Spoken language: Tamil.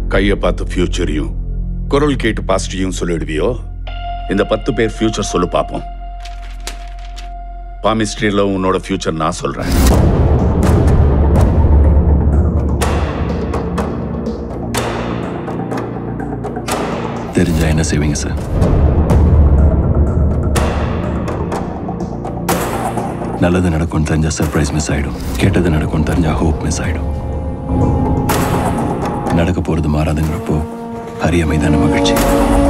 கையை பார்த்து ஃபியூச்சரையும் குரல் கேட்டு பாஸ்டையும் சொல்லிடுவியோ இந்த பத்து பேர் ஃபியூச்சர் சொல்லு பார்ப்போம் பாமிஸ்ட்ரியில் உன்னோட ஃபியூச்சர் நான் சொல்றேன் தெரிஞ்சா என்ன செய்வீங்க சார் நல்லது நடக்கும்னு தெரிஞ்சா சர்ப்ரைஸ் மிஸ் ஆயிடும் கெட்டது நடக்கும்னு தெரிஞ்சா ஹோப் மிஸ் ஆயிடும் நடக்க போறது மாறாதுங்கிறப்போ அறியாமை தானே மகிழ்ச்சி